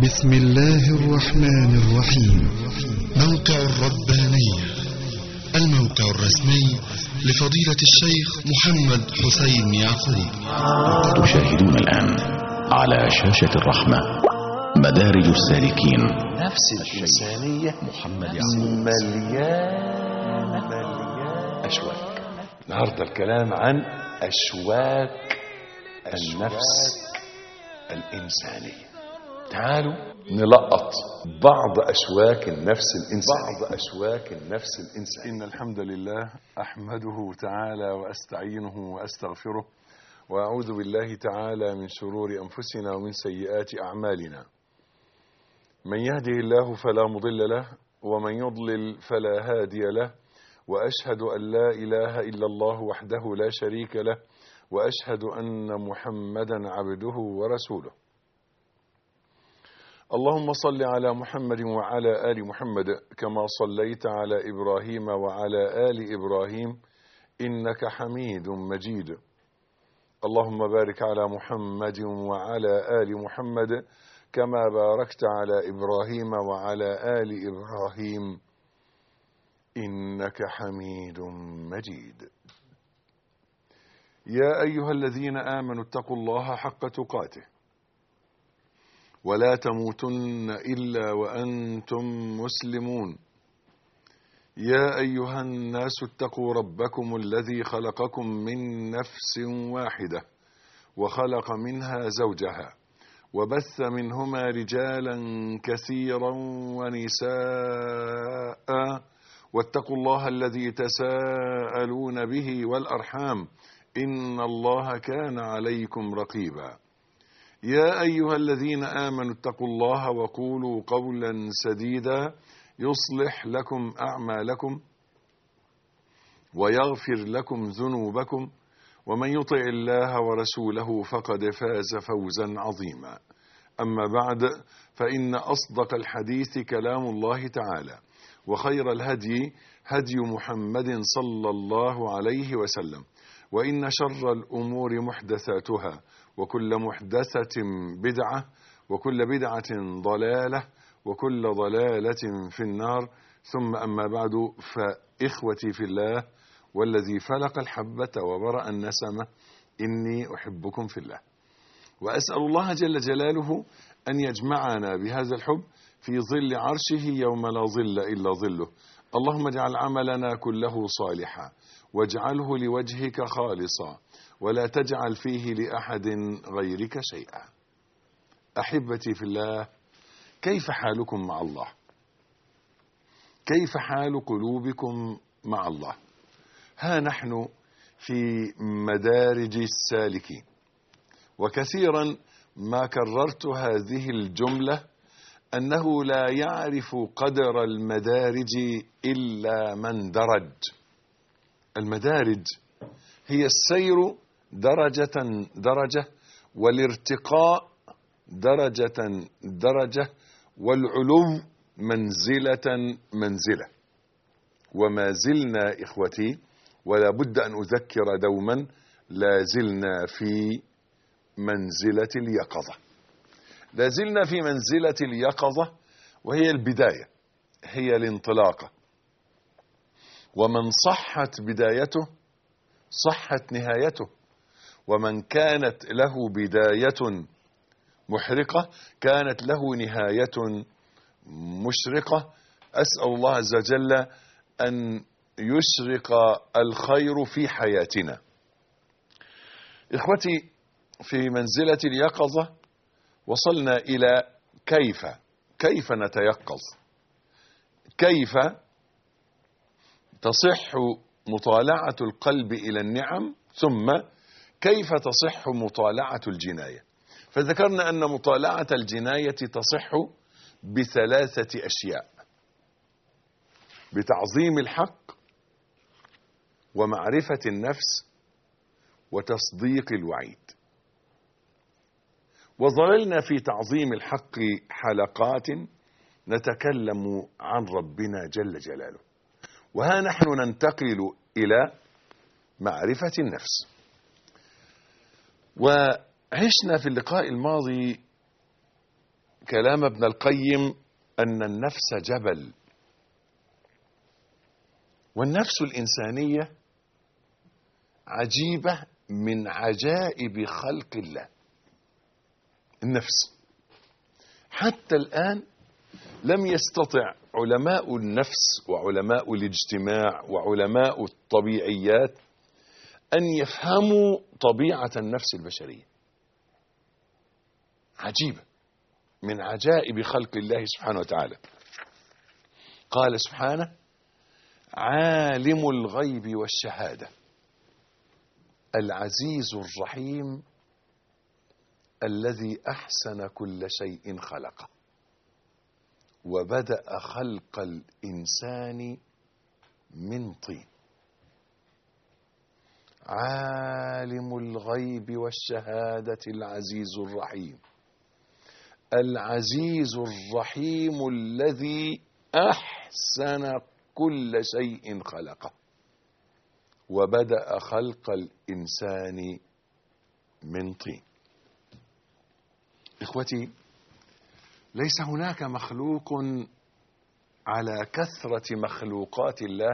بسم الله الرحمن الرحيم موقع الربانية الموقع الرسمي لفضيلة الشيخ محمد حسين يعقوب تشاهدون الآن على شاشة الرحمة مدارج السالكين نفس الإنسانية محمد مليان مليان أشواك النهاردة الكلام عن أشواك النفس الإنسانية تعالوا نلقط بعض أشواك النفس الإنسانية بعض أشواك النفس الإنسانية إن الحمد لله أحمده تعالى وأستعينه وأستغفره وأعوذ بالله تعالى من شرور أنفسنا ومن سيئات أعمالنا من يهده الله فلا مضل له ومن يضلل فلا هادي له وأشهد أن لا إله إلا الله وحده لا شريك له وأشهد أن محمدا عبده ورسوله اللهم صل على محمد وعلى آل محمد كما صليت على إبراهيم وعلى آل إبراهيم إنك حميد مجيد اللهم بارك على محمد وعلى آل محمد كما باركت على إبراهيم وعلى آل إبراهيم إنك حميد مجيد يا أيها الذين آمنوا اتقوا الله حق تقاته ولا تموتن إلا وأنتم مسلمون يا أيها الناس اتقوا ربكم الذي خلقكم من نفس واحدة وخلق منها زوجها وبث منهما رجالا كثيرا ونساء واتقوا الله الذي تساءلون به والأرحام إن الله كان عليكم رقيبا يا أيها الذين آمنوا اتقوا الله وقولوا قولا سديدا يصلح لكم أعمالكم ويغفر لكم ذنوبكم ومن يطع الله ورسوله فقد فاز فوزا عظيما أما بعد فإن أصدق الحديث كلام الله تعالى وخير الهدي هدي محمد صلى الله عليه وسلم وإن شر الأمور محدثاتها وكل محدثة بدعة وكل بدعة ضلالة وكل ضلالة في النار ثم أما بعد فإخوتي في الله والذي فلق الحبة وبرأ النسمة إني أحبكم في الله وأسأل الله جل جلاله أن يجمعنا بهذا الحب في ظل عرشه يوم لا ظل إلا ظله اللهم اجعل عملنا كله صالحا واجعله لوجهك خالصا ولا تجعل فيه لأحد غيرك شيئا أحبتي في الله كيف حالكم مع الله كيف حال قلوبكم مع الله ها نحن في مدارج السالكين وكثيرا ما كررت هذه الجملة أنه لا يعرف قدر المدارج إلا من درج المدارج هي السير درجة درجة والارتقاء درجة درجة والعلو منزلة منزلة وما زلنا إخوتي ولا بد أن أذكر دوما لا زلنا في منزلة اليقظة لا زلنا في منزلة اليقظة وهي البداية هي الانطلاقة ومن صحت بدايته صحت نهايته ومن كانت له بداية محرقة كانت له نهاية مشرقة أسأل الله عز وجل أن يشرق الخير في حياتنا إخوتي في منزلة اليقظة وصلنا إلى كيف كيف نتيقظ كيف تصح مطالعة القلب إلى النعم ثم كيف تصح مطالعة الجناية فذكرنا أن مطالعة الجناية تصح بثلاثة أشياء بتعظيم الحق ومعرفة النفس وتصديق الوعيد وظللنا في تعظيم الحق حلقات نتكلم عن ربنا جل جلاله وها نحن ننتقل إلى معرفة النفس وعشنا في اللقاء الماضي كلام ابن القيم أن النفس جبل والنفس الإنسانية عجيبة من عجائب خلق الله النفس حتى الآن لم يستطع علماء النفس وعلماء الاجتماع وعلماء الطبيعيات أن يفهموا طبيعة النفس البشرية عجيبة من عجائب خلق الله سبحانه وتعالى قال سبحانه عالم الغيب والشهادة العزيز الرحيم الذي أحسن كل شيء خلقه وبدأ خلق الإنسان من طين عالم الغيب والشهادة العزيز الرحيم العزيز الرحيم الذي أحسن كل شيء خلقه وبدأ خلق الإنسان من طين إخوتي ليس هناك مخلوق على كثرة مخلوقات الله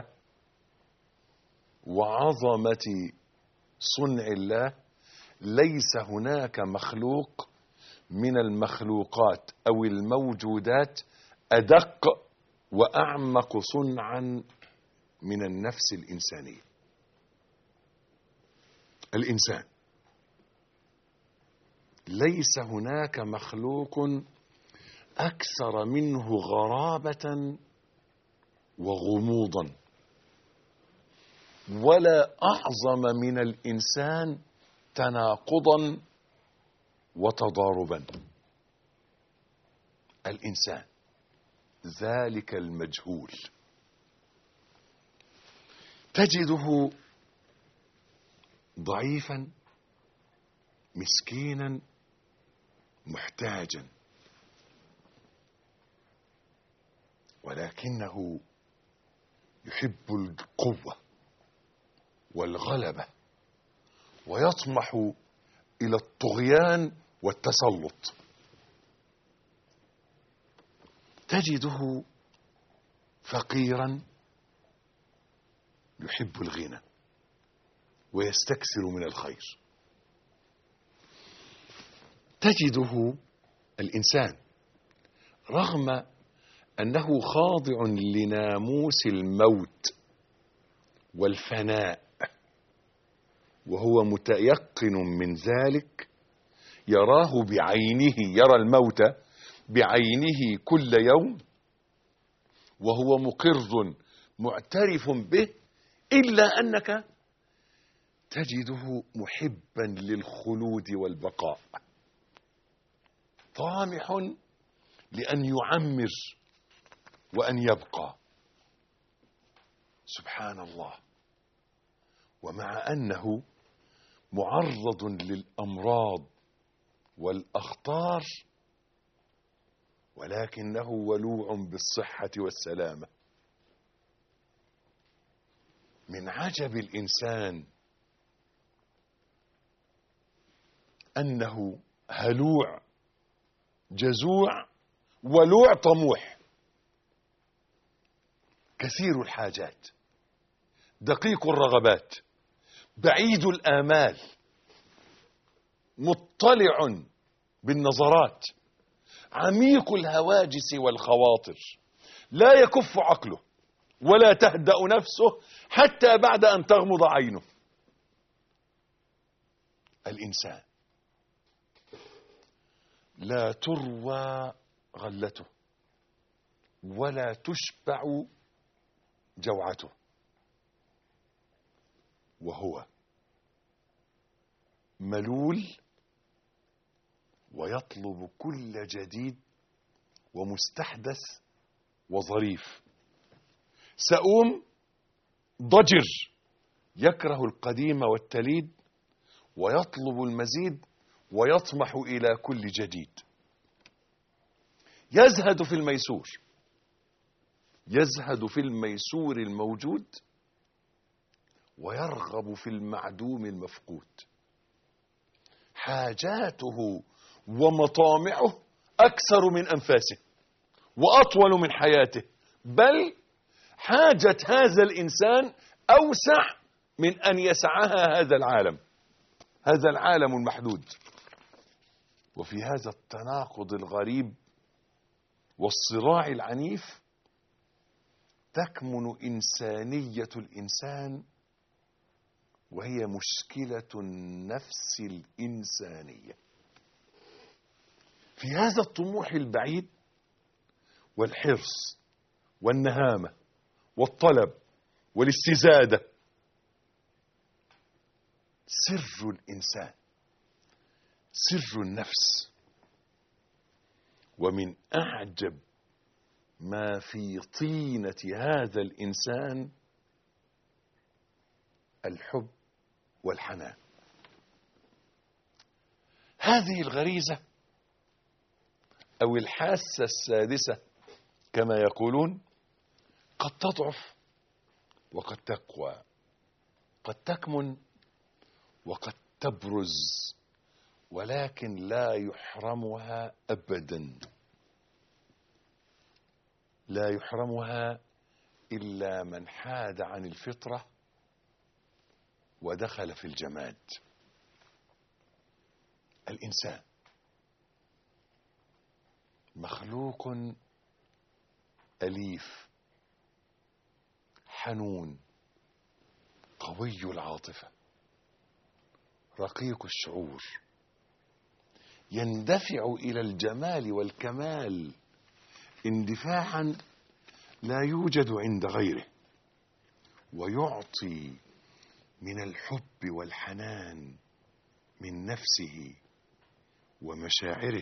وعظمة صنع الله ليس هناك مخلوق من المخلوقات أو الموجودات أدق وأعمق صنعا من النفس الإنسانية الإنسان ليس هناك مخلوق أكثر منه غرابة وغموضا ولا أعظم من الإنسان تناقضا وتضاربا الإنسان ذلك المجهول تجده ضعيفا مسكينا محتاجا ولكنه يحب القوة والغلبة ويطمح إلى الطغيان والتسلط تجده فقيرا يحب الغنى ويستكثر من الخير تجده الإنسان رغم أنه خاضع لناموس الموت والفناء وهو متيقن من ذلك يراه بعينه يرى الموت بعينه كل يوم وهو مقر معترف به إلا أنك تجده محبا للخلود والبقاء طامح لأن يعمر وأن يبقى سبحان الله ومع أنه معرض للأمراض والأخطار ولكنه ولوع بالصحة والسلامة من عجب الإنسان أنه هلوع جزوع ولوع طموح كثير الحاجات دقيق الرغبات بعيد الآمال مطلع بالنظرات عميق الهواجس والخواطر لا يكف عقله ولا تهدأ نفسه حتى بعد أن تغمض عينه الإنسان لا تروى غلته ولا تشبع جوعته وهو ملول ويطلب كل جديد ومستحدث وظريف سؤوم ضجر يكره القديم والتليد ويطلب المزيد ويطمح إلى كل جديد يزهد في الميسور يزهد في الميسور الموجود ويرغب في المعدوم المفقود حاجاته ومطامعه أكثر من أنفاسه وأطول من حياته بل حاجة هذا الإنسان أوسع من أن يسعها هذا العالم هذا العالم المحدود وفي هذا التناقض الغريب والصراع العنيف تكمن إنسانية الإنسان وهي مشكلة النفس الإنسانية في هذا الطموح البعيد والحرص والنهامة والطلب والاستزادة سر الإنسان سر النفس ومن أعجب ما في طينة هذا الإنسان الحب والحنان هذه الغريزة أو الحاسة السادسة كما يقولون قد تضعف وقد تقوى قد تكمن وقد تبرز ولكن لا يحرمها أبدا لا يحرمها إلا من حاد عن الفطرة ودخل في الجماد الإنسان مخلوق أليف حنون قوي العاطفة رقيق الشعور يندفع إلى الجمال والكمال اندفاعا لا يوجد عند غيره ويعطي من الحب والحنان من نفسه ومشاعره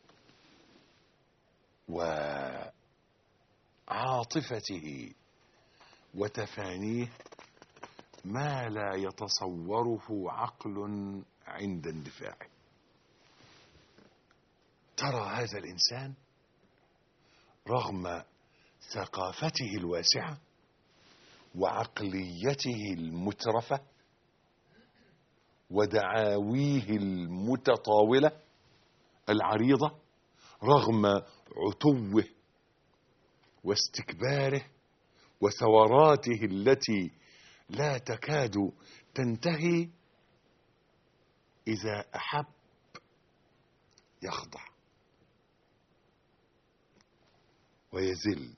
وعاطفته وتفانيه ما لا يتصوره عقل عند اندفاعه ترى هذا الانسان رغم ثقافته الواسعه وعقليته المترفه ودعاويه المتطاوله العريضه رغم عتوه واستكباره وثوراته التي لا تكاد تنتهي اذا احب يخضع ويذل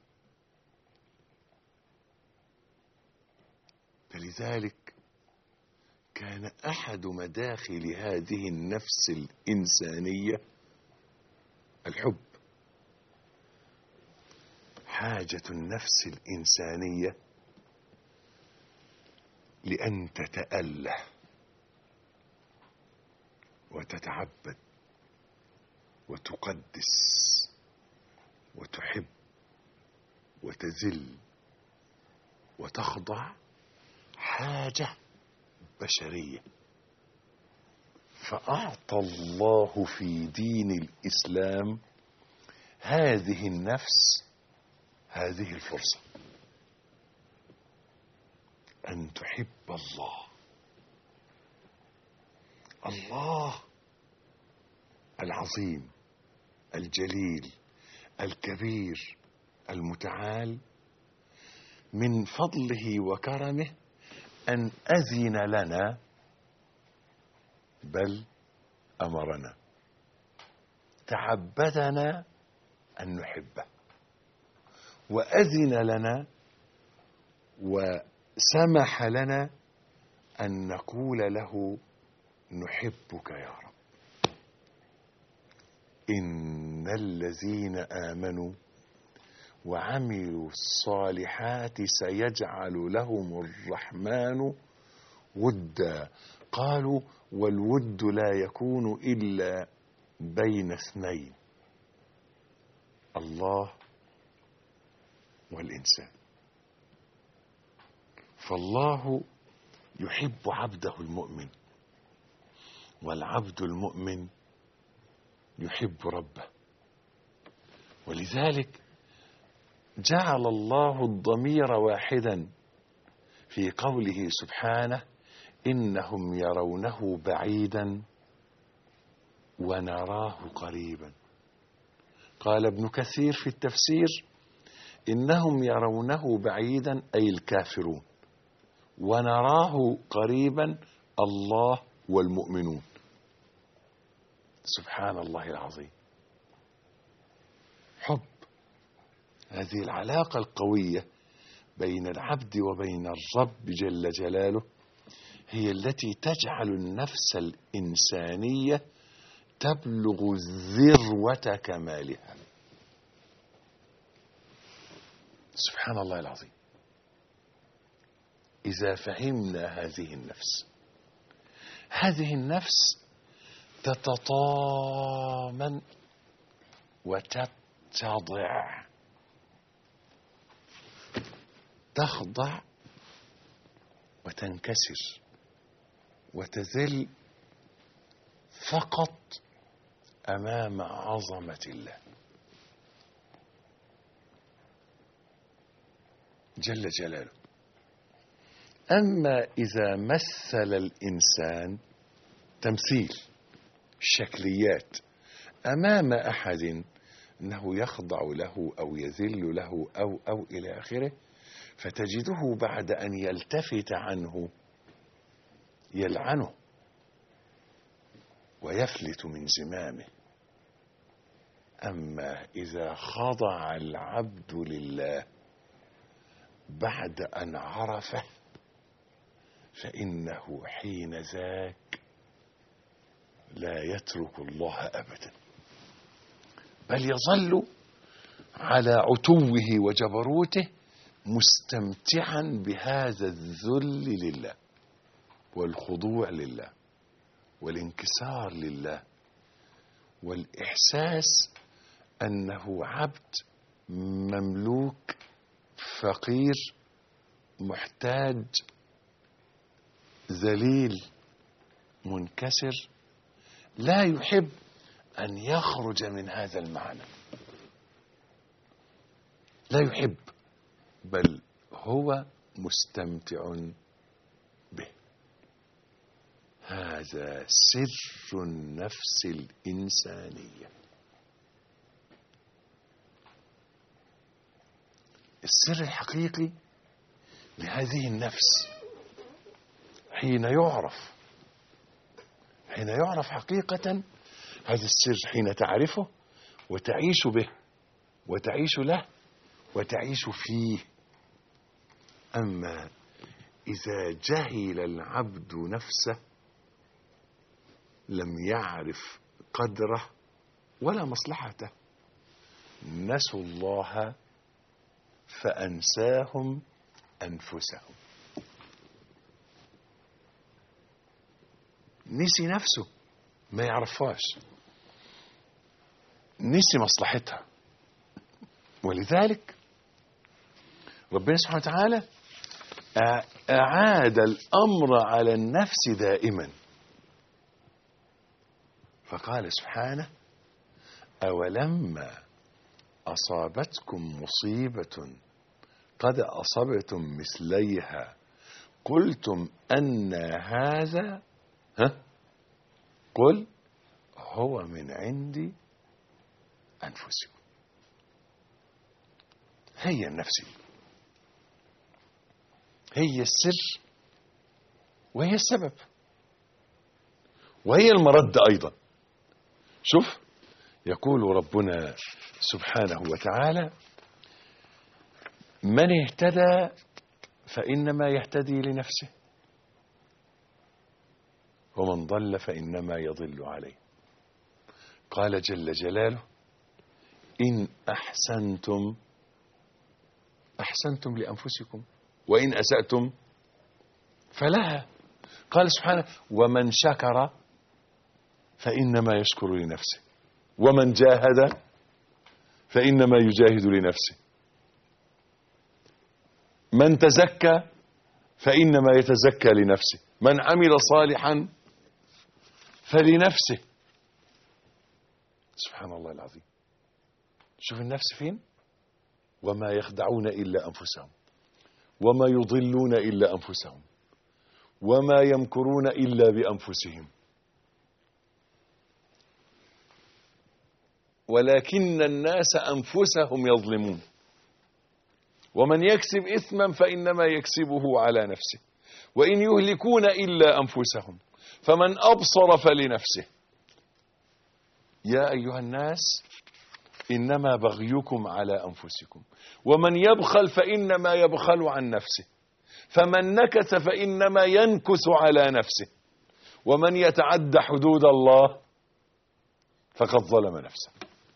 فلذلك كان احد مداخل هذه النفس الانسانيه الحب حاجه النفس الانسانيه لان تتاله وتتعبد وتقدس وتحب وتذل وتخضع حاجه بشريه فاعطى الله في دين الاسلام هذه النفس هذه الفرصه ان تحب الله الله العظيم الجليل الكبير المتعال من فضله وكرمه ان اذن لنا بل امرنا تعبدنا ان نحبه واذن لنا وسمح لنا ان نقول له نحبك يا رب ان الذين امنوا وعملوا الصالحات سيجعل لهم الرحمن ودا قالوا والود لا يكون الا بين اثنين الله والانسان فالله يحب عبده المؤمن والعبد المؤمن يحب ربه ولذلك جعل الله الضمير واحدا في قوله سبحانه انهم يرونه بعيدا ونراه قريبا قال ابن كثير في التفسير إنهم يرونه بعيدا أي الكافرون ونراه قريبا الله والمؤمنون سبحان الله العظيم حب هذه العلاقة القوية بين العبد وبين الرب جل جلاله هي التي تجعل النفس الإنسانية تبلغ ذروة كمالها سبحان الله العظيم إذا فهمنا هذه النفس هذه النفس تتطامن وتتضع تخضع وتنكسر وتذل فقط امام عظمه الله جل جلاله اما اذا مثل الانسان تمثيل شكليات امام احد انه يخضع له او يذل له او او الى اخره فتجده بعد ان يلتفت عنه يلعنه ويفلت من زمامه اما اذا خضع العبد لله بعد ان عرفه فانه حين ذاك لا يترك الله ابدا بل يظل على عتوه وجبروته مستمتعا بهذا الذل لله والخضوع لله والانكسار لله والاحساس انه عبد مملوك فقير محتاج ذليل منكسر لا يحب ان يخرج من هذا المعنى لا يحب بل هو مستمتع به هذا سر النفس الانسانيه السر الحقيقي لهذه النفس حين يعرف حين يعرف حقيقة هذا السر حين تعرفه وتعيش به وتعيش له وتعيش فيه أما إذا جهل العبد نفسه لم يعرف قدره ولا مصلحته نسوا الله فأنساهم أنفسهم نسي نفسه ما يعرفهاش نسي مصلحتها ولذلك ربنا سبحانه وتعالى أعاد الأمر على النفس دائما فقال سبحانه أولما أصابتكم مصيبة قد أصبتم مثليها قلتم أن هذا ها قل هو من عند أنفسكم هي النفس هي السر وهي السبب وهي المرد أيضا شوف يقول ربنا سبحانه وتعالى من اهتدى فإنما يهتدي لنفسه ومن ضل فإنما يضل عليه قال جل جلاله إن أحسنتم أحسنتم لأنفسكم وإن أسأتم فلها قال سبحانه ومن شكر فإنما يشكر لنفسه ومن جاهد فإنما يجاهد لنفسه من تزكى فإنما يتزكى لنفسه من عمل صالحا فلنفسه سبحان الله العظيم شوف النفس فين وما يخدعون إلا أنفسهم وما يضلون إلا أنفسهم وما يمكرون إلا بأنفسهم ولكن الناس أنفسهم يظلمون ومن يكسب إثما فإنما يكسبه على نفسه وإن يهلكون إلا أنفسهم فمن أبصر فلنفسه يا أيها الناس إنما بغيكم على أنفسكم ومن يبخل فإنما يبخل عن نفسه فمن نكث فإنما ينكث على نفسه ومن يتعد حدود الله فقد ظلم نفسه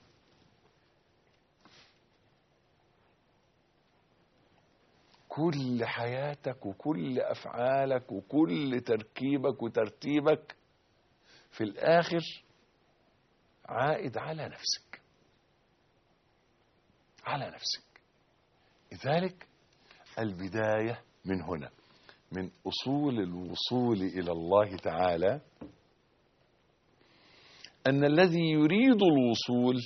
كل حياتك وكل أفعالك وكل تركيبك وترتيبك في الآخر عائد على نفسك على نفسك لذلك البداية من هنا من أصول الوصول إلى الله تعالى أن الذي يريد الوصول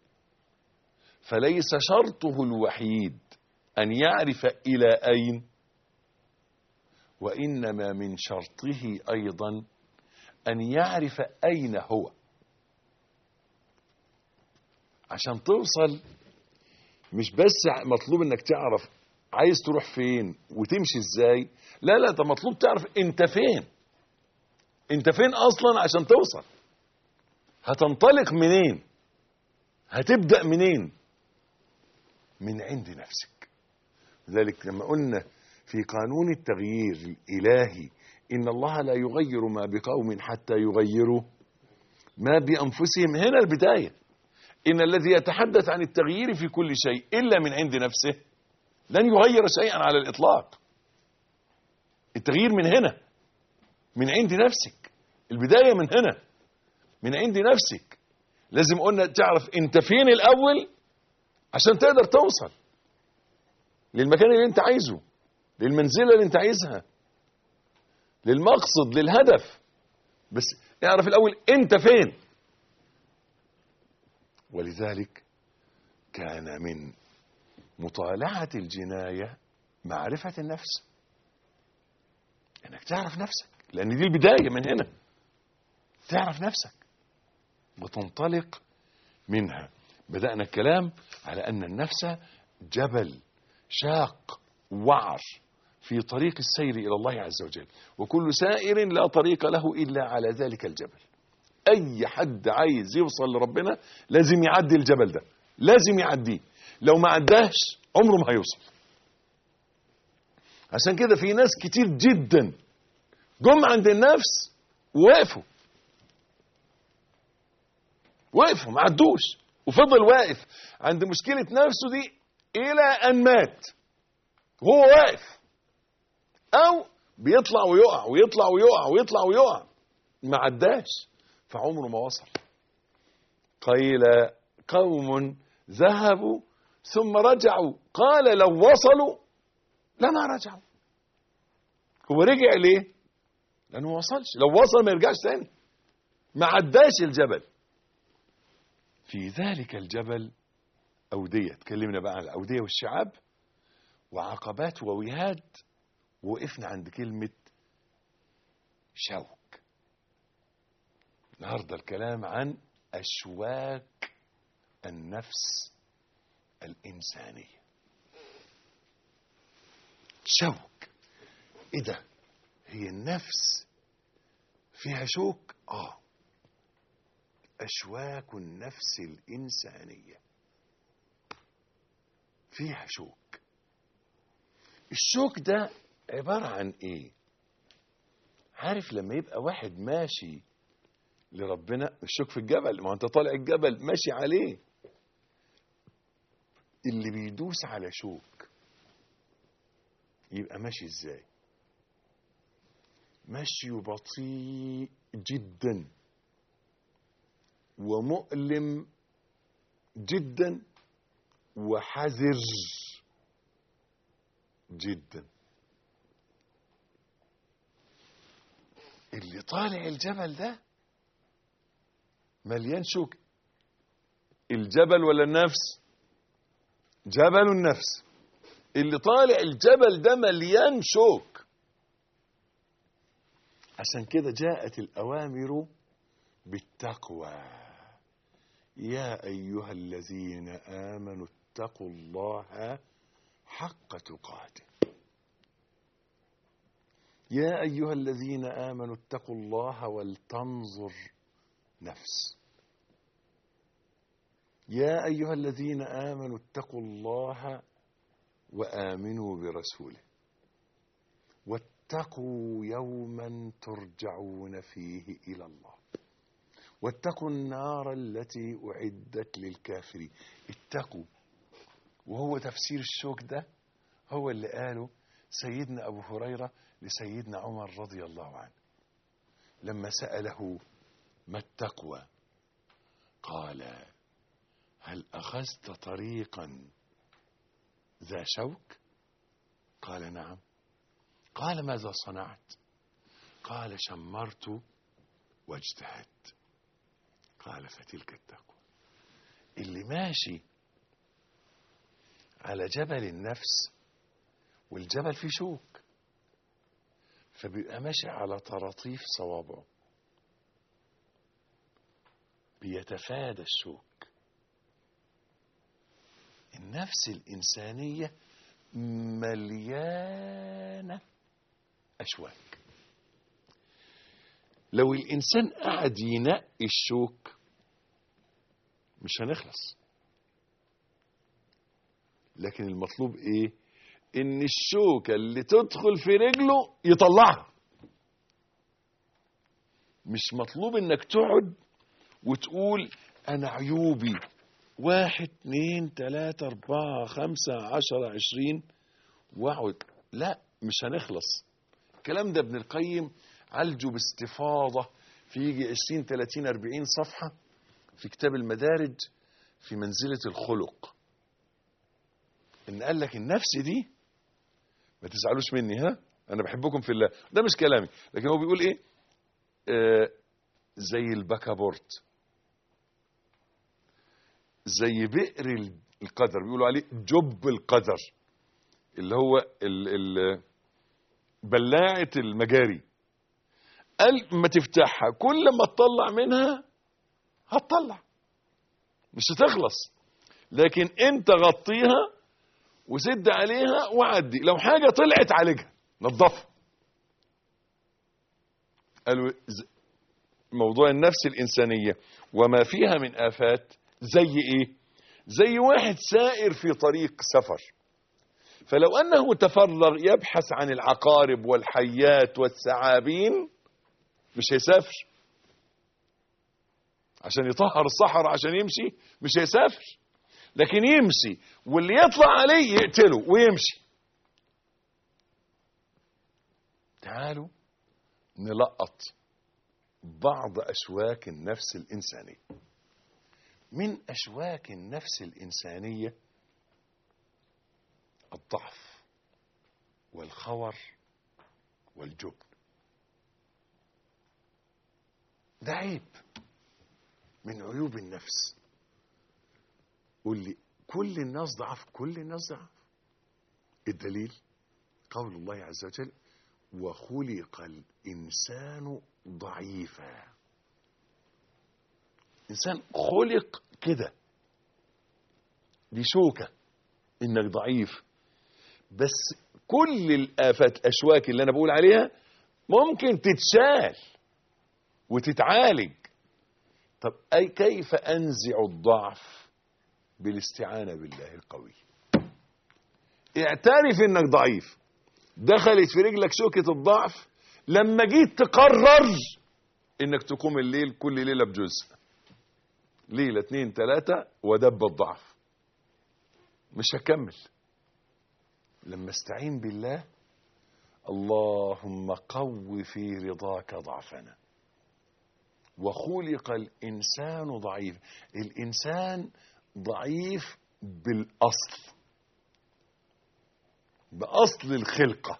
فليس شرطه الوحيد أن يعرف إلى أين وإنما من شرطه أيضا أن يعرف أين هو عشان توصل مش بس مطلوب انك تعرف عايز تروح فين وتمشي ازاي لا لا ده مطلوب تعرف انت فين انت فين اصلا عشان توصل هتنطلق منين هتبدأ منين من عند نفسك ذلك لما قلنا في قانون التغيير الإلهي إن الله لا يغير ما بقوم حتى يغيروا ما بأنفسهم هنا البداية إن الذي يتحدث عن التغيير في كل شيء إلا من عند نفسه لن يغير شيئا على الإطلاق التغيير من هنا من عند نفسك البداية من هنا من عند نفسك لازم قلنا تعرف انت فين الأول عشان تقدر توصل للمكان اللي انت عايزه للمنزلة اللي انت عايزها للمقصد للهدف بس اعرف الأول انت فين ولذلك كان من مطالعة الجناية معرفة النفس انك تعرف نفسك لان دي البداية من هنا تعرف نفسك وتنطلق منها بدأنا الكلام على أن النفس جبل شاق وعر في طريق السير إلى الله عز وجل وكل سائر لا طريق له إلا على ذلك الجبل أي حد عايز يوصل لربنا لازم يعدي الجبل ده لازم يعديه لو ما عداش عمره ما هيوصل عشان كده في ناس كتير جدا جم عند النفس ووقفوا وقفوا ما عدوش وفضل واقف عند مشكلة نفسه دي إلى أن مات وهو واقف أو بيطلع ويقع ويطلع ويقع ويطلع ويقع ما عداش فعمره ما وصل قيل قوم ذهبوا ثم رجعوا قال لو وصلوا لما رجعوا هو رجع ليه لانه ما وصلش لو وصل ما يرجعش تاني ما عداش الجبل في ذلك الجبل أودية تكلمنا بقى عن الأودية والشعاب وعقبات ووهاد وقفنا عند كلمة شوك النهاردة الكلام عن أشواك النفس الإنسانية شوك إيه ده هي النفس فيها شوك آه أشواك النفس الإنسانية فيها شوك الشوك ده عبارة عن إيه عارف لما يبقى واحد ماشي لربنا الشوك في الجبل ما انت طالع الجبل ماشي عليه اللي بيدوس على شوك يبقى ماشي ازاي مشي بطيء جدا ومؤلم جدا وحذر جدا اللي طالع الجبل ده مليان شوك الجبل ولا النفس جبل النفس اللي طالع الجبل ده مليان شوك عشان كده جاءت الأوامر بالتقوى يا أيها الذين آمنوا اتقوا الله حق تقاته يا أيها الذين آمنوا اتقوا الله ولتنظر نفس يا أيها الذين آمنوا اتقوا الله وآمنوا برسوله واتقوا يوما ترجعون فيه إلى الله واتقوا النار التي أعدت للكافرين اتقوا وهو تفسير الشوك ده هو اللي قاله سيدنا أبو هريرة لسيدنا عمر رضي الله عنه لما سأله ما التقوى قال هل أخذت طريقا ذا شوك قال نعم قال ماذا صنعت قال شمرت واجتهدت قال فتلك التقوى اللي ماشي على جبل النفس والجبل فيه شوك فبيبقى ماشي على طراطيف صوابعه بيتفادى الشوك النفس الإنسانية مليانة أشواك لو الإنسان قعد ينقي الشوك مش هنخلص لكن المطلوب ايه ان الشوكة اللي تدخل في رجله يطلعها مش مطلوب انك تقعد وتقول انا عيوبي واحد اتنين تلاتة اربعة خمسة عشرة عشرين واقعد لا مش هنخلص الكلام ده ابن القيم عالجه باستفاضة في يجي عشرين تلاتين اربعين صفحة في كتاب المدارج في منزلة الخلق ان قال لك النفس دي ما تزعلوش مني ها انا بحبكم في الله ده مش كلامي لكن هو بيقول ايه آه زي البكابورت زي بئر ال- القدر بيقولوا عليه جب القدر اللي هو ال ال بلاعة المجاري قال ما تفتحها كل ما تطلع منها هتطلع مش هتخلص لكن انت غطيها وسد عليها وعدي لو حاجة طلعت عالجها نظفها قالوا ز- موضوع النفس الإنسانية وما فيها من آفات زي إيه زي واحد سائر في طريق سفر فلو أنه تفرغ يبحث عن العقارب والحيات والثعابين مش هيسافر عشان يطهر الصحراء عشان يمشي مش هيسافر لكن يمشي واللي يطلع عليه يقتله ويمشي تعالوا نلقط بعض أشواك النفس الإنسانية من أشواك النفس الإنسانية الضعف والخور والجبن ده عيب من عيوب النفس قول لي كل الناس ضعف كل الناس ضعف الدليل قول الله عز وجل وخلق الإنسان ضعيفا إنسان خلق كده دي شوكة إنك ضعيف بس كل الآفات الأشواك اللي أنا بقول عليها ممكن تتشال وتتعالج طب أي كيف أنزع الضعف بالاستعانة بالله القوي اعترف انك ضعيف دخلت في رجلك شوكة الضعف لما جيت تقرر انك تقوم الليل كل ليلة بجزء ليلة اتنين تلاتة ودب الضعف مش هكمل لما استعين بالله اللهم قو في رضاك ضعفنا وخلق الإنسان ضعيف الإنسان ضعيف بالأصل بأصل الخلقة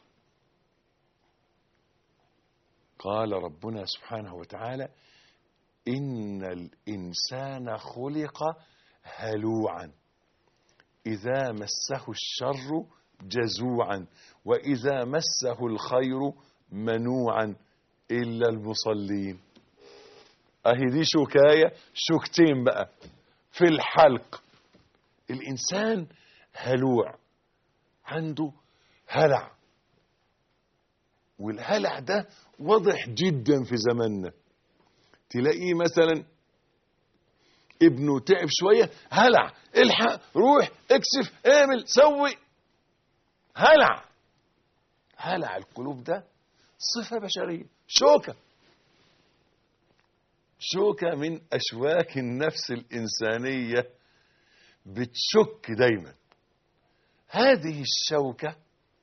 قال ربنا سبحانه وتعالى إن الإنسان خلق هلوعا إذا مسه الشر جزوعا وإذا مسه الخير منوعا إلا المصلين أهي دي شوكاية شوكتين بقى في الحلق الإنسان هلوع عنده هلع والهلع ده واضح جدا في زماننا تلاقيه مثلا ابنه تعب شوية هلع الحق روح اكسف اعمل سوي هلع هلع القلوب ده صفة بشرية شوكة شوكة من أشواك النفس الإنسانية بتشك دايما هذه الشوكة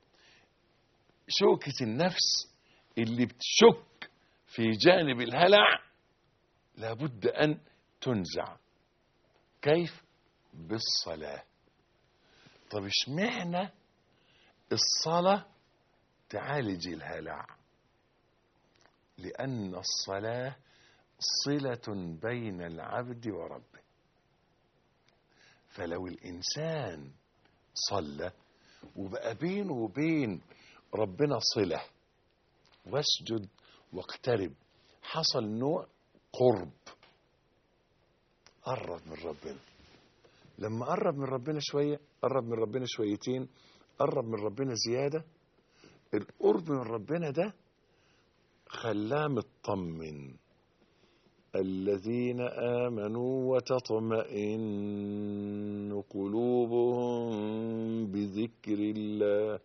شوكة النفس اللي بتشك في جانب الهلع لابد أن تنزع كيف بالصلاة طب اشمعنى الصلاة تعالج الهلع لأن الصلاة صلة بين العبد وربه فلو الإنسان صلى وبقى بينه وبين ربنا صلة واسجد واقترب حصل نوع قرب قرب من ربنا لما قرب من ربنا شوية قرب من ربنا شويتين قرب من ربنا زيادة القرب من ربنا ده خلاه مطمن الذين آمنوا وتطمئن قلوبهم بذكر الله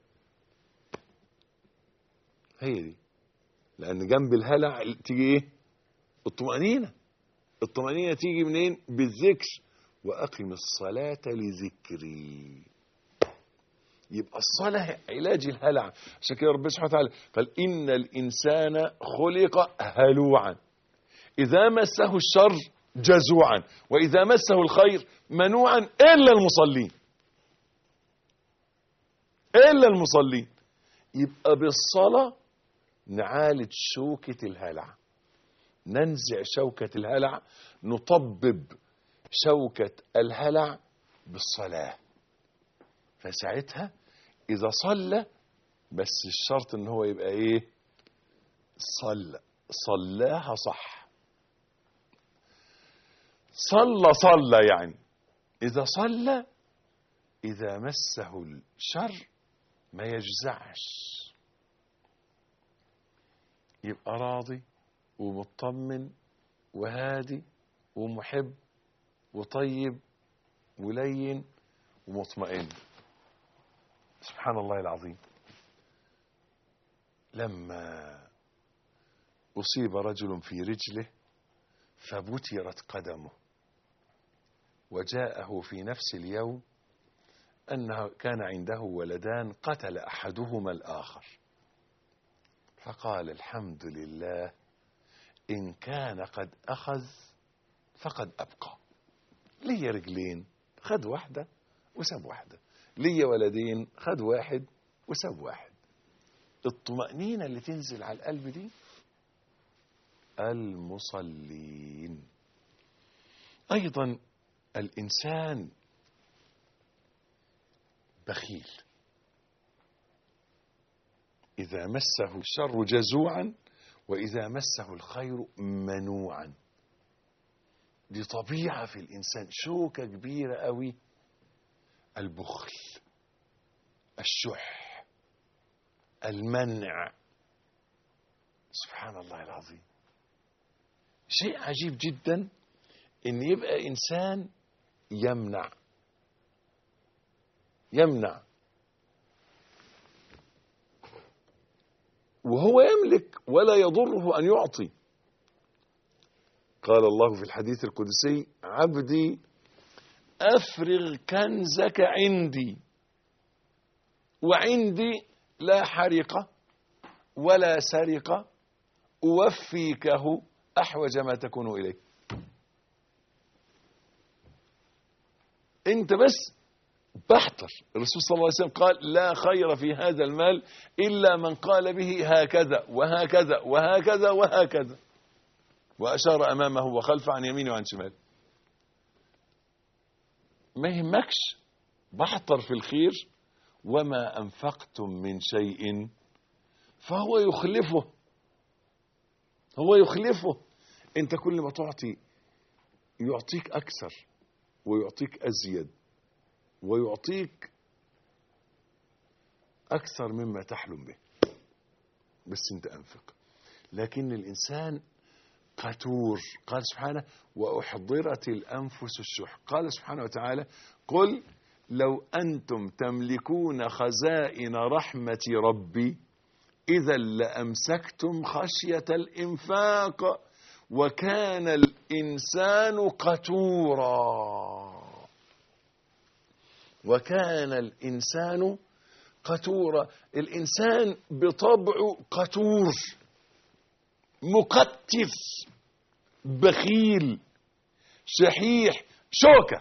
هي دي لأن جنب الهلع تيجي إيه؟ الطمأنينة الطمأنينة تيجي منين؟ بالذكر وأقم الصلاة لذكري يبقى الصلاة علاج الهلع عشان كده ربنا سبحانه وتعالى قال إن الإنسان خلق هلوعا إذا مسه الشر جزوعا وإذا مسه الخير منوعا إلا المصلين إلا المصلين يبقى بالصلاة نعالج شوكة الهلع ننزع شوكة الهلع نطبب شوكة الهلع بالصلاة فساعتها إذا صلى بس الشرط إن هو يبقى إيه صلى صلاها صح صلى صلى يعني إذا صلى إذا مسه الشر ما يجزعش يبقى راضي ومطمن وهادي ومحب وطيب ولين ومطمئن سبحان الله العظيم لما أصيب رجل في رجله فبترت قدمه وجاءه في نفس اليوم أنه كان عنده ولدان قتل أحدهما الآخر فقال الحمد لله إن كان قد أخذ فقد أبقى لي رجلين خد واحدة وساب واحدة لي ولدين خد واحد وساب واحد الطمأنينة اللي تنزل على القلب دي المصلين أيضا الإنسان بخيل إذا مسه الشر جزوعا وإذا مسه الخير منوعا دي طبيعة في الإنسان شوكة كبيرة قوي البخل الشح المنع سبحان الله العظيم شيء عجيب جدا ان يبقى انسان يمنع يمنع وهو يملك ولا يضره ان يعطي قال الله في الحديث القدسي عبدي افرغ كنزك عندي وعندي لا حرقه ولا سرقه اوفيكه احوج ما تكون اليه انت بس بحتر الرسول صلى الله عليه وسلم قال لا خير في هذا المال الا من قال به هكذا وهكذا وهكذا وهكذا واشار امامه وخلفه عن يمينه وعن شماله ما يهمكش بحتر في الخير وما انفقتم من شيء فهو يخلفه هو يخلفه انت كل ما تعطي يعطيك اكثر ويعطيك أزيد ويعطيك أكثر مما تحلم به بس أنت أنفق لكن الإنسان قتور قال سبحانه وأحضرت الأنفس الشح قال سبحانه وتعالى قل لو أنتم تملكون خزائن رحمة ربي إذا لأمسكتم خشية الإنفاق وكان الإنسان قتورا وكان الإنسان قتورا الإنسان بطبعه قتور مقتف بخيل شحيح شوكة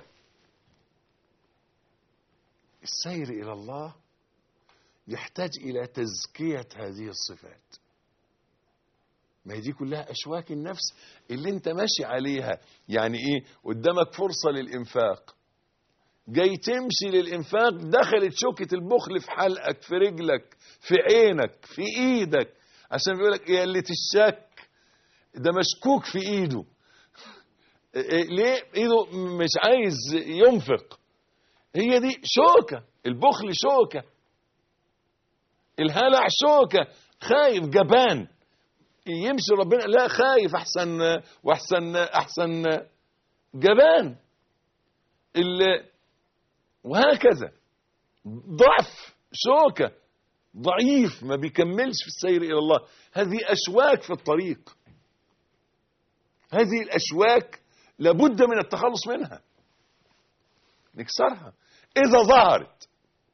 السير إلى الله يحتاج إلى تزكية هذه الصفات ما هي دي كلها أشواك النفس اللي انت ماشي عليها يعني ايه قدامك فرصة للإنفاق جاي تمشي للإنفاق دخلت شوكة البخل في حلقك في رجلك في عينك في إيدك عشان بيقولك يا اللي تشك ده مشكوك في إيده إيه ليه إيده مش عايز ينفق هي دي شوكة البخل شوكة الهلع شوكة خايف جبان يمشي ربنا لا خايف احسن واحسن احسن جبان ال وهكذا ضعف شوكة ضعيف ما بيكملش في السير إلى الله هذه أشواك في الطريق هذه الأشواك لابد من التخلص منها نكسرها إذا ظهرت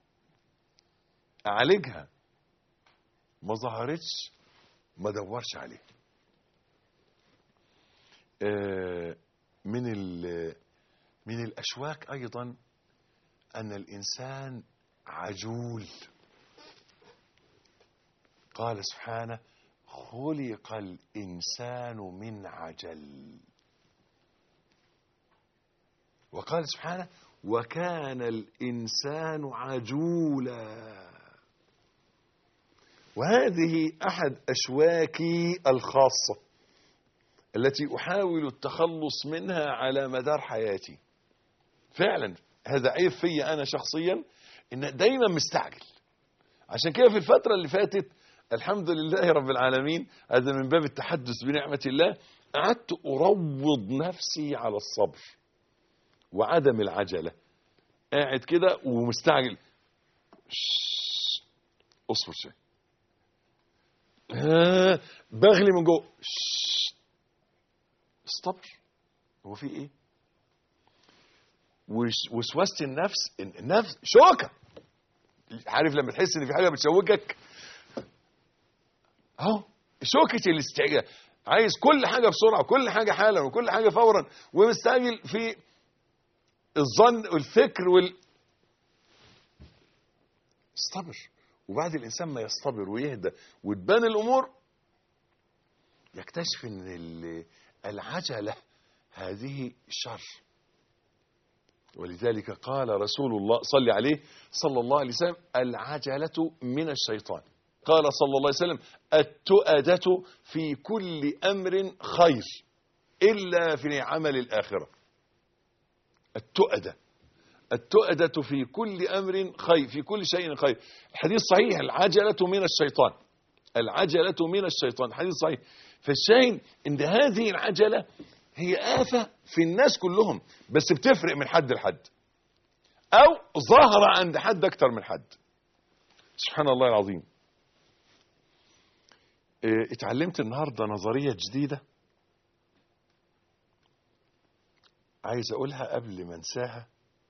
أعالجها ما ظهرتش ما دورش عليه آه، من ال- من الأشواك أيضا أن الإنسان عجول قال سبحانه خلق الإنسان من عجل وقال سبحانه وكان الإنسان عجولا وهذه أحد أشواكي الخاصة التي أحاول التخلص منها على مدار حياتي فعلا هذا عيب في أنا شخصيا إن دايما مستعجل عشان كده في الفترة اللي فاتت الحمد لله رب العالمين هذا من باب التحدث بنعمة الله قعدت أروض نفسي على الصبر وعدم العجلة قاعد كده ومستعجل شش، اصبر شوية آه، بغلي من جوه شش، استبر هو في ايه وش- وسوسة النفس النفس شوكة عارف لما تحس ان في حاجة بتشوكك اهو شوكة الاستعجال عايز كل حاجة بسرعة وكل حاجة حالا وكل حاجة فورا ومستعجل في الظن والفكر وال استبر وبعد الانسان ما يصطبر ويهدى وتبان الامور يكتشف ان ال- العجله هذه شر ولذلك قال رسول الله صلى عليه صلى الله عليه وسلم العجله من الشيطان قال صلى الله عليه وسلم التؤدة في كل امر خير الا في عمل الاخره التؤدة التؤدة في كل أمر خير في كل شيء خير الحديث صحيح العجلة من الشيطان العجلة من الشيطان حديث صحيح فالشاهد ان هذه العجلة هي آفة في الناس كلهم بس بتفرق من حد لحد أو ظاهرة عند حد أكتر من حد سبحان الله العظيم إيه، اتعلمت النهاردة نظرية جديدة عايز اقولها قبل ما انساها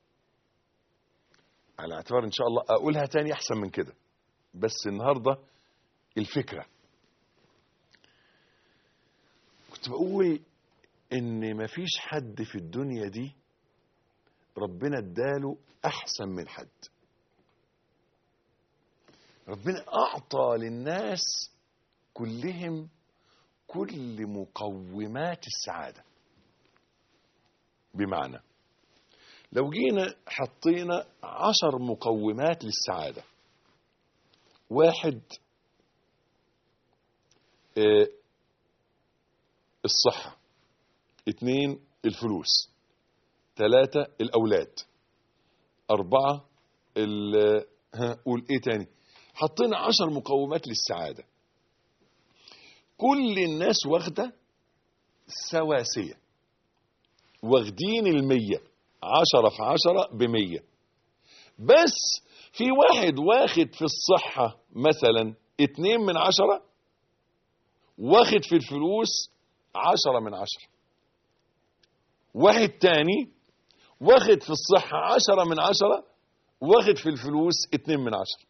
على اعتبار ان شاء الله اقولها تاني احسن من كده بس النهارده الفكره كنت بقول ان مفيش حد في الدنيا دي ربنا اداله احسن من حد ربنا اعطى للناس كلهم كل مقومات السعاده بمعنى لو جينا حطينا عشر مقومات للسعادة واحد آه، الصحة اتنين الفلوس ثلاثة الأولاد أربعة ال- ها قول إيه تاني حطينا عشر مقومات للسعادة كل الناس واخدة سواسية واخدين المية عشرة في عشرة بمية بس في واحد واخد في الصحة مثلا اتنين من عشرة واخد في الفلوس عشرة من عشرة واحد تاني واخد في الصحة عشرة من عشرة واخد في الفلوس اتنين من عشرة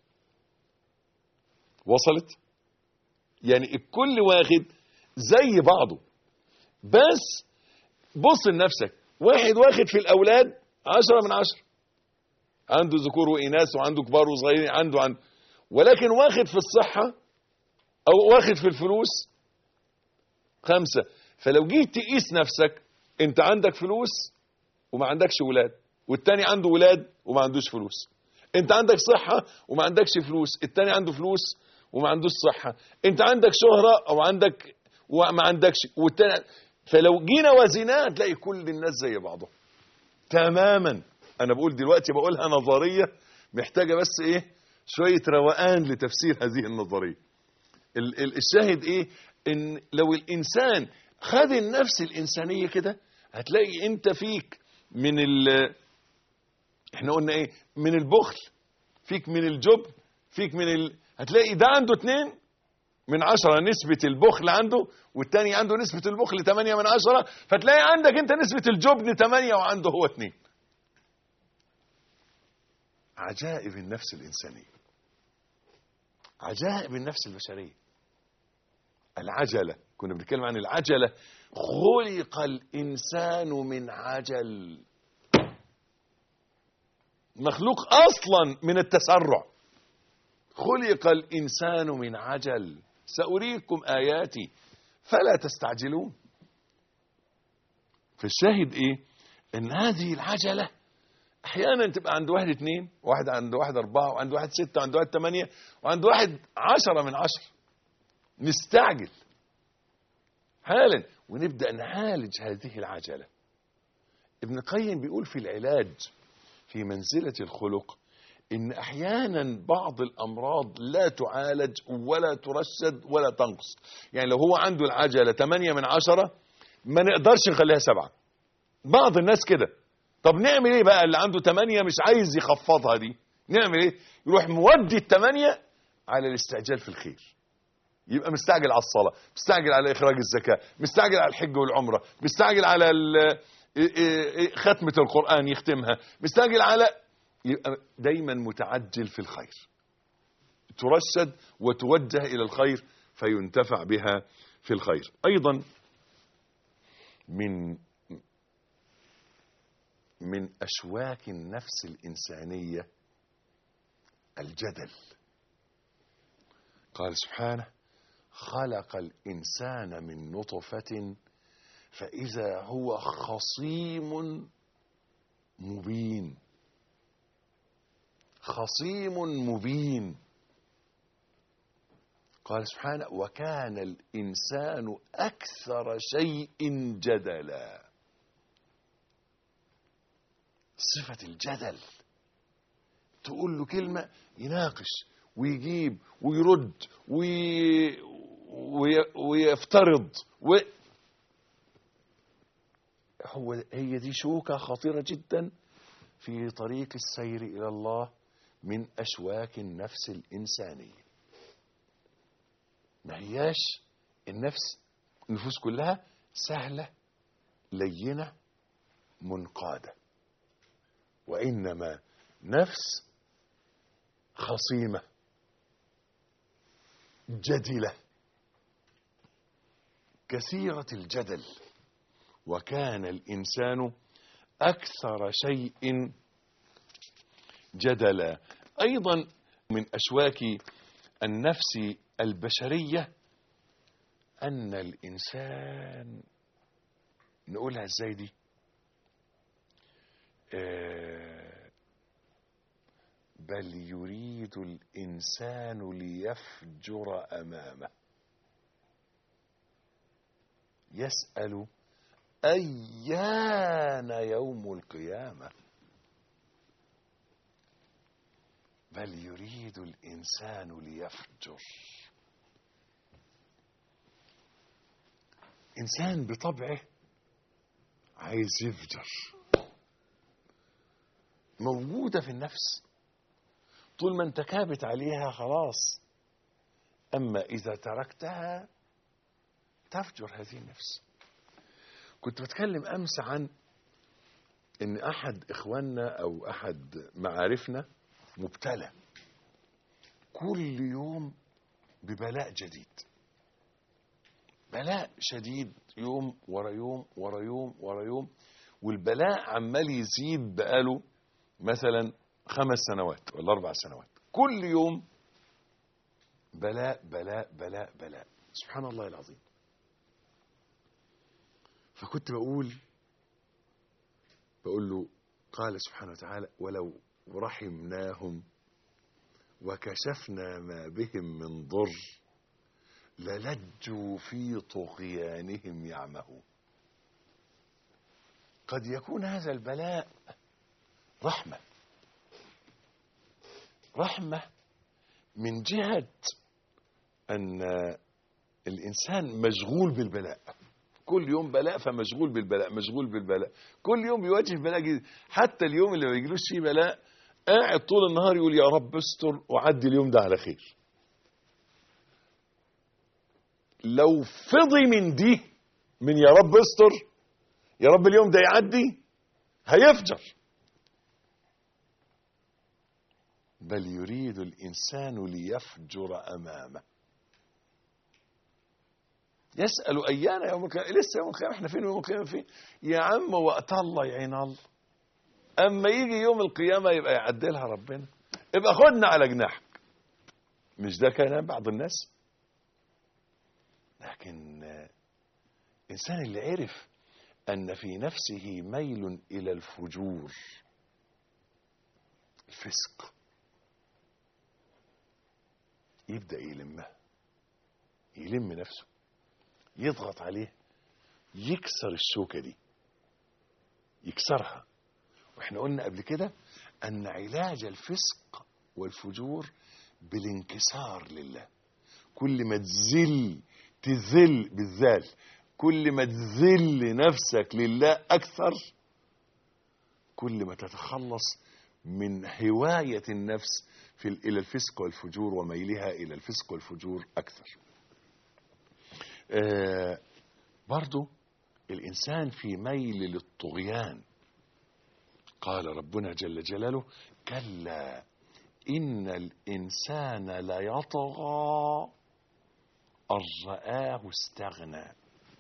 وصلت يعني الكل واخد زي بعضه بس بص لنفسك واحد واخد في الأولاد عشرة من عشرة عنده ذكور وإناث وعنده كبار وصغيرين عنده عنده ولكن واخد في الصحة أو واخد في الفلوس خمسة فلو جيت تقيس نفسك انت عندك فلوس وما عندكش ولاد والتاني عنده ولاد وما عندوش فلوس انت عندك صحة وما عندكش فلوس التاني عنده فلوس وما عندوش صحة انت عندك شهرة او عندك وما عندكش والتاني فلو جينا وزناه هتلاقي كل الناس زي بعضهم تماما انا بقول دلوقتي بقولها نظرية محتاجة بس ايه شوية روقان لتفسير هذه النظرية ال- ال- الشاهد ايه ان لو الانسان خد النفس الانسانيه كده هتلاقي انت فيك من ال احنا قلنا ايه من البخل فيك من الجبن فيك من ال... هتلاقي ده عنده اتنين من عشرة نسبة البخل عنده والتاني عنده نسبة البخل تمانية من عشرة فتلاقي عندك انت نسبة الجبن تمانية وعنده هو اتنين عجائب النفس الإنسانية عجائب النفس البشرية العجلة كنا بنتكلم عن العجلة خلق الإنسان من عجل مخلوق أصلا من التسرع خلق الإنسان من عجل سأريكم آياتي فلا تستعجلون فالشاهد إيه إن هذه العجلة أحيانا تبقى عند واحد اتنين واحد عند واحد أربعة وعند واحد ستة وعند واحد تمانية وعند واحد عشرة من عشرة نستعجل حالا ونبدأ نعالج هذه العجلة ابن القيم بيقول في العلاج في منزلة الخلق إن أحيانا بعض الأمراض لا تعالج ولا ترشد ولا تنقص يعني لو هو عنده العجلة 8 من عشرة ما نقدرش نخليها سبعة بعض الناس كده طب نعمل ايه بقى اللي عنده 8 مش عايز يخفضها دي نعمل ايه يروح مودي الثمانية على الاستعجال في الخير يبقى مستعجل على الصلاة مستعجل على إخراج الزكاة مستعجل على الحج والعمرة مستعجل على ال- إيه- إيه- إيه ختمة القرآن يختمها مستعجل على يبقى دايما متعجل في الخير ترشد وتوجه إلى الخير فينتفع بها في الخير أيضا من من أشواك النفس الإنسانية الجدل قال سبحانه خلق الإنسان من نطفة فإذا هو خصيم مبين خصيم مبين قال سبحانه وكان الإنسان أكثر شيء جدلا صفة الجدل تقول له كلمة يناقش ويجيب ويرد وي... وي... ويفترض و... هو هي دي شوكة خطيرة جدا في طريق السير إلى الله من أشواك النفس الإنسانية ما هياش النفس النفوس كلها سهلة لينة منقادة وإنما نفس خصيمة جدلة كثيرة الجدل وكان الإنسان أكثر شيء جدلا أيضا من أشواك النفس البشرية أن الإنسان نقولها إزاي دي آه، بل يريد الإنسان ليفجر أمامه يسأل أيان يوم القيامة بل يريد الإنسان ليفجر إنسان بطبعه عايز يفجر موجودة في النفس طول ما انت كابت عليها خلاص أما إذا تركتها تفجر هذه النفس كنت بتكلم أمس عن إن أحد إخواننا أو أحد معارفنا مبتلى كل يوم ببلاء جديد بلاء شديد يوم ورا يوم ورا يوم ورا يوم والبلاء عمال يزيد بقاله مثلا خمس سنوات ولا أربع سنوات كل يوم بلاء بلاء بلاء بلاء سبحان الله العظيم فكنت بقول بقول له قال سبحانه وتعالى ولو رحمناهم وكشفنا ما بهم من ضر للجوا في طغيانهم يعمهون قد يكون هذا البلاء رحمة رحمة من جهة أن الإنسان مشغول بالبلاء كل يوم بلاء فمشغول بالبلاء مشغول بالبلاء كل يوم بيواجه بلاء جديد حتى اليوم اللي ما يجيلوش فيه بلاء قاعد طول النهار يقول يا رب استر وعدي اليوم ده على خير لو فضي من دي من يا رب استر يا رب اليوم ده يعدي هيفجر بل يريد الإنسان ليفجر أمامه يسأل أيان يوم القيامة لسه يوم القيامة احنا فين يوم القيامة فين يا عم وقت الله يعين الله أما يجي يوم القيامة يبقى يعدلها ربنا يبقى خدنا على جناحك مش ده كلام بعض الناس لكن الإنسان اللي عرف أن في نفسه ميل إلى الفجور الفسق يبدأ يلمها يلم نفسه يضغط عليه يكسر الشوكة دي يكسرها واحنا قلنا قبل كده أن علاج الفسق والفجور بالانكسار لله كل ما تزل تذل بالذال كل ما تذل نفسك لله أكثر كل ما تتخلص من هواية النفس في إلى الفسق والفجور وميلها إلى الفسق والفجور أكثر آه برضو الإنسان في ميل للطغيان قال ربنا جل جلاله كلا إن الإنسان ليطغى أن رآه استغنى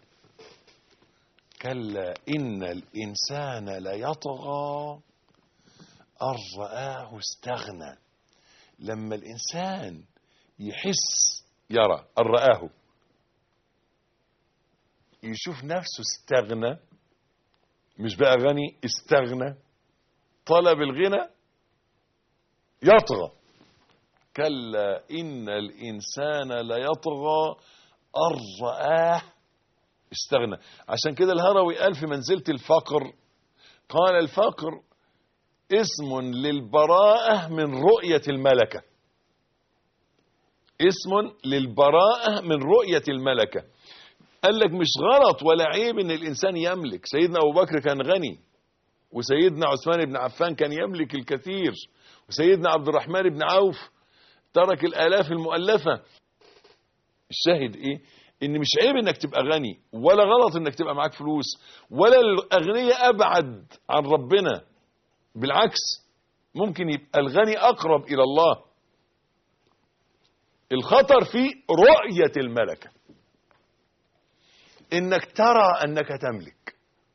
كلا إن الإنسان ليطغى أن رآه استغنى لما الإنسان يحس يرى أن رآه يشوف نفسه استغنى مش بقى غني استغنى طلب الغنى يطغى كلا إن الإنسان ليطغى أن رآه استغنى عشان كده الهروي قال في منزلة الفقر قال الفقر اسم للبراءة من رؤية الملكة اسم للبراءة من رؤية الملكة قال لك مش غلط ولا عيب ان الانسان يملك سيدنا ابو بكر كان غني وسيدنا عثمان بن عفان كان يملك الكثير وسيدنا عبد الرحمن بن عوف ترك الالاف المؤلفة الشاهد ايه ان مش عيب انك تبقى غني ولا غلط انك تبقى معاك فلوس ولا الاغنياء ابعد عن ربنا بالعكس ممكن يبقى الغني اقرب الى الله الخطر في رؤية الملكة انك ترى انك تملك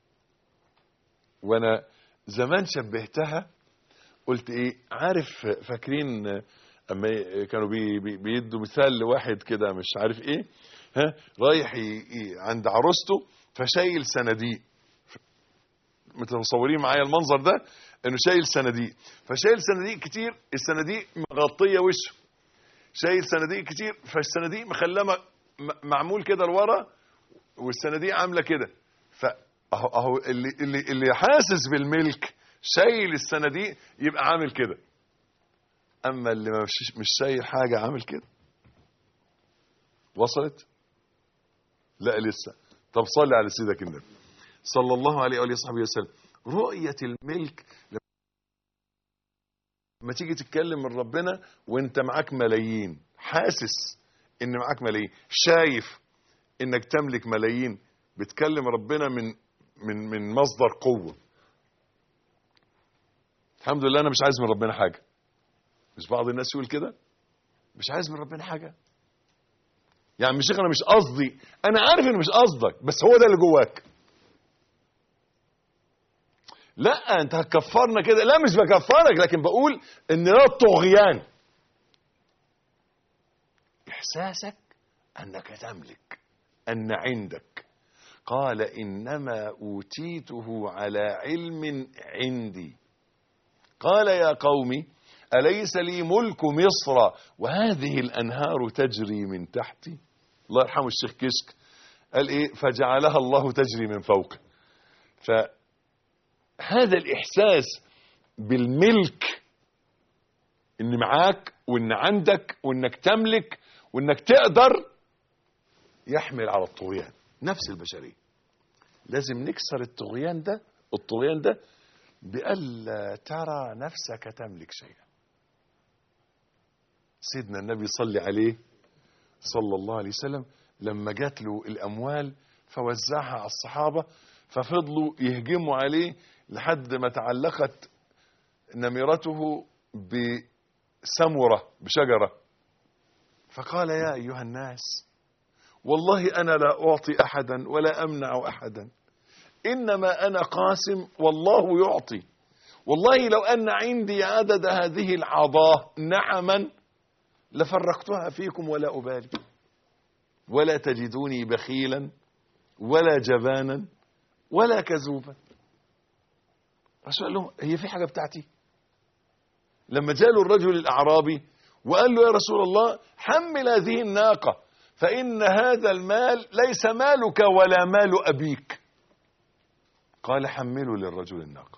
وانا زمان شبهتها قلت ايه عارف فاكرين اما كانوا بي بي بيدوا مثال لواحد كده مش عارف ايه ها رايح عند عروسته فشايل صناديق متصورين معايا المنظر ده انه شايل صناديق فشايل صناديق كتير الصناديق مغطيه وشه شايل صناديق كتير فالصناديق مخلاه معمول كده لورا والصناديق عامله كده اهو اهو اللي اللي اللي حاسس بالملك شايل الصناديق يبقى عامل كده اما اللي مش مش شايل حاجه عامل كده وصلت لا لسه طب صلي على سيدك النبي صلى الله عليه واله وصحبه وسلم رؤيه الملك لما تيجي تتكلم من ربنا وانت معاك ملايين حاسس ان معاك ملايين شايف انك تملك ملايين بتكلم ربنا من من من مصدر قوه الحمد لله انا مش عايز من ربنا حاجه مش بعض الناس يقول كده مش عايز من ربنا حاجه يعني مش انا مش قصدي انا عارف ان مش قصدك بس هو ده اللي جواك لا انت هتكفرنا كده لا مش بكفرك لكن بقول ان ده الطغيان احساسك انك تملك ان عندك قال انما اوتيته على علم عندي قال يا قوم اليس لي ملك مصر وهذه الانهار تجري من تحتي الله يرحمه الشيخ كشك قال ايه فجعلها الله تجري من فوقه فهذا الاحساس بالملك ان معاك وان عندك وانك تملك وانك تقدر يحمل على الطغيان نفس البشريه لازم نكسر الطغيان ده الطغيان ده بألا ترى نفسك تملك شيئا سيدنا النبي صلى عليه صلى الله عليه وسلم لما جات له الأموال فوزعها على الصحابة ففضلوا يهجموا عليه لحد ما تعلقت نمرته بسمرة بشجرة فقال يا أيها الناس والله أنا لا أعطي أحدا ولا أمنع أحدا إنما أنا قاسم والله يعطي والله لو أن عندي عدد هذه العضاه نعما لفرقتها فيكم ولا أبالي ولا تجدوني بخيلا ولا جبانا ولا كذوبا الرسول قال لهم هي في حاجة بتاعتي لما جاله الرجل الأعرابي وقال له يا رسول الله حمل هذه الناقة فإن هذا المال ليس مالك ولا مال أبيك قال حملوا للرجل الناقة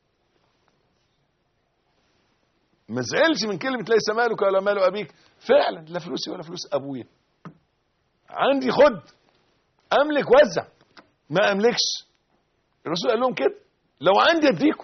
ما زعلش من كلمة ليس مالك ولا مال أبيك فعلا لا فلوسي ولا فلوس أبويا عندي خد أملك وزع ما أملكش الرسول قال لهم كده لو عندي أديكم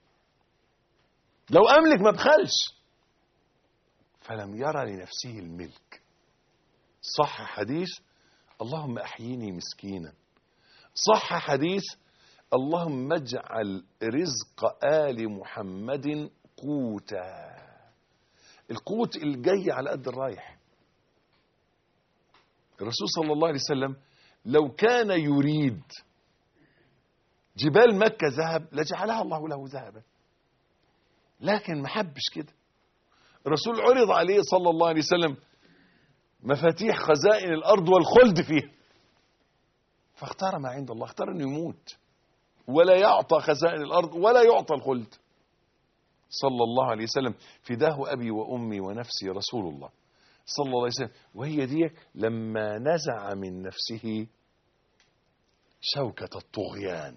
لو أملك ما بخلش فلم يرى لنفسه الملك صح حديث اللهم أحييني مسكينا صح حديث اللهم اجعل رزق آل محمد قوتا القوت الجاي على قد الرايح الرسول صلى الله عليه وسلم لو كان يريد جبال مكة ذهب لجعلها الله له ذهبا لكن ما حبش كده الرسول عرض عليه صلى الله عليه وسلم مفاتيح خزائن الأرض والخلد فيها فاختار ما عند الله اختار انه يموت ولا يعطى خزائن الارض ولا يعطى الخلد صلى الله عليه وسلم فداه ابي وامي ونفسي رسول الله صلى الله عليه وسلم وهي دي لما نزع من نفسه شوكة الطغيان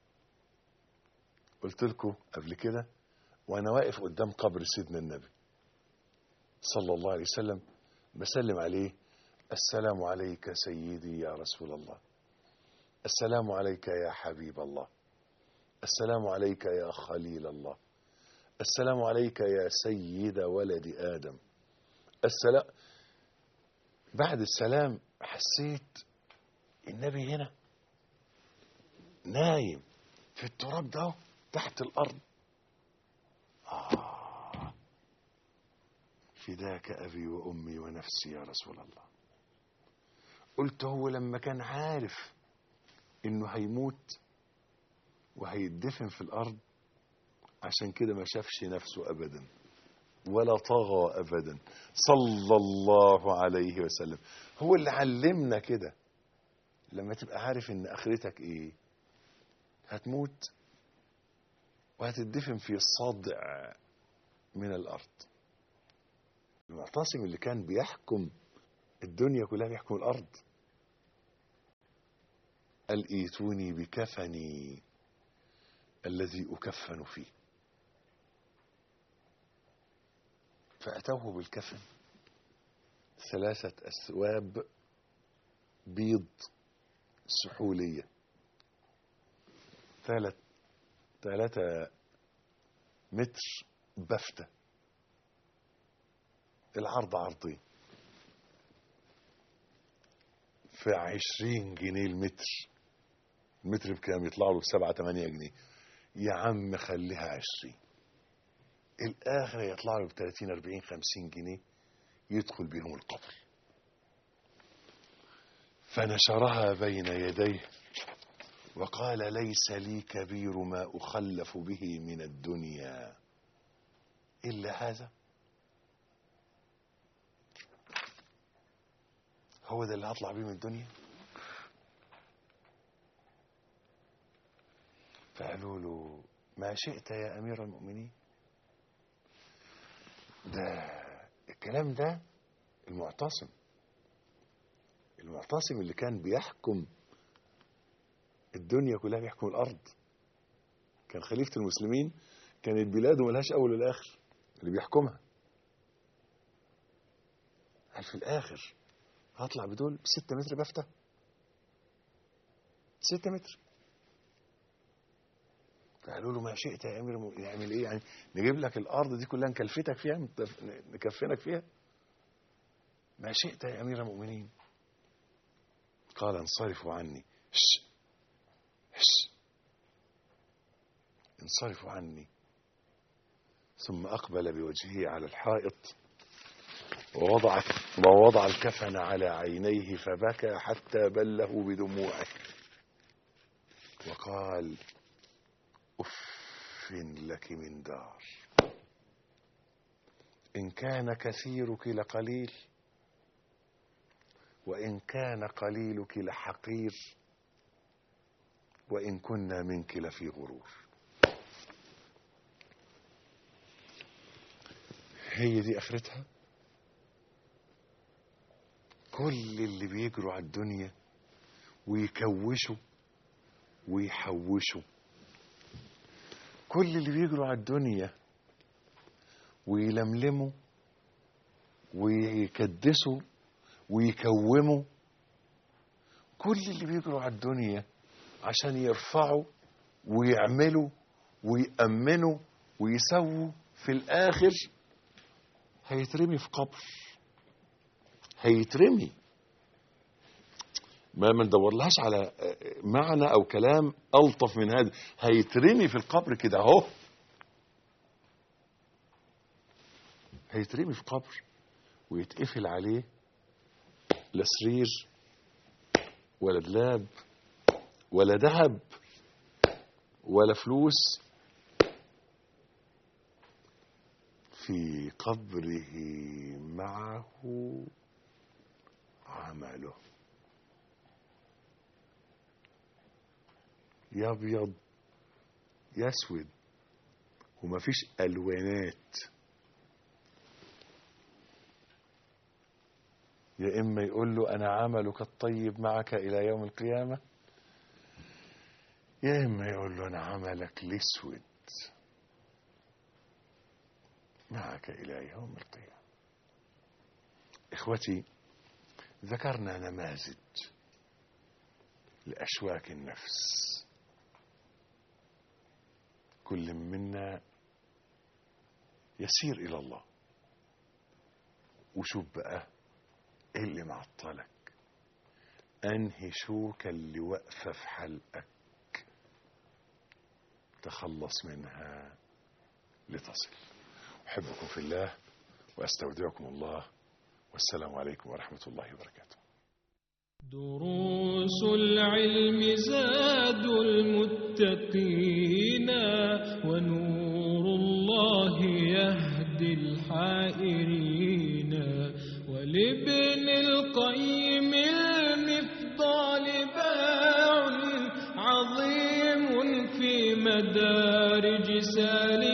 قلت لكم قبل كده وانا واقف قدام قبر سيدنا النبي صلى الله عليه وسلم بسلم عليه السلام عليك سيدي يا رسول الله السلام عليك يا حبيب الله السلام عليك يا خليل الله السلام عليك يا سيد ولد آدم السلام بعد السلام حسيت النبي هنا نايم في التراب ده تحت الأرض آه فداك أبي وأمي ونفسي يا رسول الله قلت هو لما كان عارف انه هيموت وهيدفن في الارض عشان كده ما شافش نفسه ابدا ولا طغى ابدا صلى الله عليه وسلم هو اللي علمنا كده لما تبقى عارف ان اخرتك ايه هتموت وهتدفن في الصدع من الارض المعتصم اللي كان بيحكم الدنيا كلها بيحكم الارض قال ايتوني بكفني الذي أكفن فيه فأتوه بالكفن ثلاثة أثواب بيض سحولية ثلاث ثلاثة متر بفتة العرض عرضين في عشرين جنيه المتر المتر بكام يطلع له سبعة تمانية جنيه يا عم خليها عشرين الآخر يطلع له بتلاتين أربعين خمسين جنيه يدخل بهم القبر فنشرها بين يديه وقال ليس لي كبير ما أخلف به من الدنيا إلا هذا هو ده اللي هطلع بيه من الدنيا فقالوا له ما شئت يا أمير المؤمنين ده الكلام ده المعتصم المعتصم اللي كان بيحكم الدنيا كلها بيحكم الأرض كان خليفة المسلمين كانت بلاده ملهاش أول ولا آخر اللي بيحكمها هل في الآخر هطلع بدول بستة متر بفتة ستة متر فقالوا له ما شئت يا امير المؤمنين نعمل ايه يعني نجيب لك الارض دي كلها نكلفتك فيها نتف- نكفنك فيها ما شئت يا امير المؤمنين قال انصرفوا عني هش هش انصرفوا عني ثم اقبل بوجهه على الحائط ووضع ووضع الكفن على عينيه فبكى حتى بله بدموعه وقال أف لك من دار إن كان كثيرك لقليل وإن كان قليلك لحقير وإن كنا منك لفي غرور هي دي آخرتها كل اللي بيجروا على الدنيا ويكوشوا ويحوشوا كل اللي بيجروا على الدنيا ويلملموا ويكدسوا ويكوموا كل اللي بيجروا على الدنيا عشان يرفعوا ويعملوا ويأمنوا ويسووا في الآخر هيترمي في قبر هيترمي ما ما ندورلهاش على معنى او كلام الطف من هذا هيترمي في القبر كده اهو هيترمي في قبر ويتقفل عليه لا سرير ولا دلاب ولا ذهب ولا فلوس في قبره معه عمله يا ابيض يا اسود ومفيش الوانات يا اما يقول له انا عملك الطيب معك الى يوم القيامه يا اما يقول له انا عملك الاسود معك الى يوم القيامه اخوتي ذكرنا نماذج لاشواك النفس كل منا يسير الى الله وشوف بقى ايه اللي معطلك انهي شوكة اللي واقفة في حلقك تخلص منها لتصل احبكم في الله واستودعكم الله والسلام عليكم ورحمة الله وبركاته دروس العلم زاد المتقين ونور الله يهدي الحائرين ولابن القيم المفضال باع عظيم في مدارج سالكين